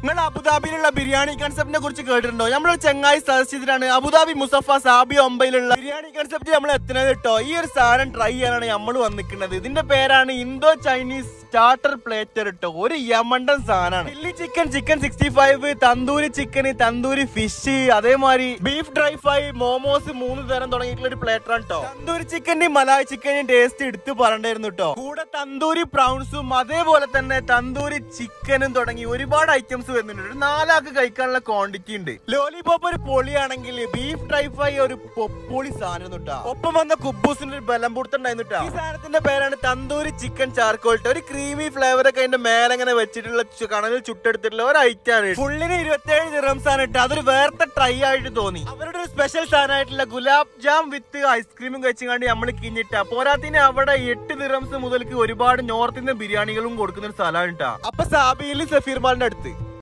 നിങ്ങൾ അബുദാബിയിലുള്ള ബിരിയാണി കൺസെപ്റ്റിനെ കുറിച്ച് കേട്ടിട്ടുണ്ടോ നമ്മളൊരു ചെങ്ങായി സജസ്റ്റ് ചെയ്തിട്ടാണ് അബുദാബി മുസഫ സാബി ഒമ്പയിലുള്ള ബിരിയാണി കൺസെപ്റ്റ് നമ്മൾ എത്തുന്നത് കേട്ടോ ഈ ഒരു സാധനം ട്രൈ ചെയ്യാനാണ് നമ്മൾ വന്നിരിക്കുന്നത് ഇതിന്റെ പേരാണ് ഇന്തോ ചൈനീസ് സ്റ്റാർട്ടർ പ്ലേറ്റർ കേട്ടോ ഒരു യമണ്ടൻ സാധനമാണ് chilli chicken chicken sixty five tandoori chicken tandoori fish അതേമാതിരി ബീഫ് ഡ്രൈ ഫ്രൈ മോമോസ് മൂന്ന് തരം തുടങ്ങിയിട്ടുള്ള ഒരു പ്ലേറ്റർ ആണ് കേട്ടോ തന്തൂരി ചിക്കന്റെയും മലായ് ചിക്കന്റെയും ടേസ്റ്റ് എടുത്ത് പറയണ്ടായിരുന്നു കേട്ടോ കൂടെ തന്തൂരി പ്രൗൺസും അതേപോലെ തന്നെ തന്തൂരി ചിക്കനും തുടങ്ങി ഒരുപാട് ഐറ്റംസ് വരുന്നുണ്ട് ഒരു നാലാൾക്ക് കഴിക്കാനുള്ള ക്വാണ്ടിറ്റി ഉണ്ട് ലോലിപോപ്പ് ഒരു പൊളിയാണെങ്കിൽ ബീഫ് ഡ്രൈ ഫ്രൈ ഒരു പൊപ്പൊളി സാധനം കേട്ടോ ഒപ്പം വന്ന കുബൂസിന്റെ ഒരു ബലം പുറത്തുണ്ടായിരുന്നു കേട്ടോ ഈ സാധനത്തിന്റെ പേരാണ് തന്തൂരി ചിക്കൻ ചാർക്കോൾ ഒരു ക്രീമി ഫ്ലേവർ ഒക്കെ അതിന്റെ മേലെ ഇങ്ങനെ വെച്ചിട്ടുള്ള ചു- കണലിൽ ചുട്ടെടുത്തിട്ടുള്ള ഒരു ഐറ്റം ആണ് ഫുള്ളിന് ഇരുപത്തേഴ് ദിറംസ് ആണ് കേട്ടോ അതൊരു വേർത്തെ ട്രൈ ആയിട്ട് തോന്നി അവരുടെ ഒരു സ്പെഷ്യൽ സാധനമായിട്ടുള്ള ഗുലാബ് ജാം വിത്ത് ഐസ്ക്രീമും കഴിച്ചുകൊണ്ട് നമ്മൾ കിഞ്ഞിട്ട പോരാത്തിന് അവിടെ എട്ട് ദിറംസ് മുതൽക്ക് ഒരുപാട് നോർത്ത് ഇന്ത്യൻ ബിരിയാണികളും കൊടുക്കുന്ന ഒരു സ്ഥലമാണ് കേട്ടോ അപ്പൊ സാബിയിൽ സഫീർ മാലിന്റെ അടുത്ത്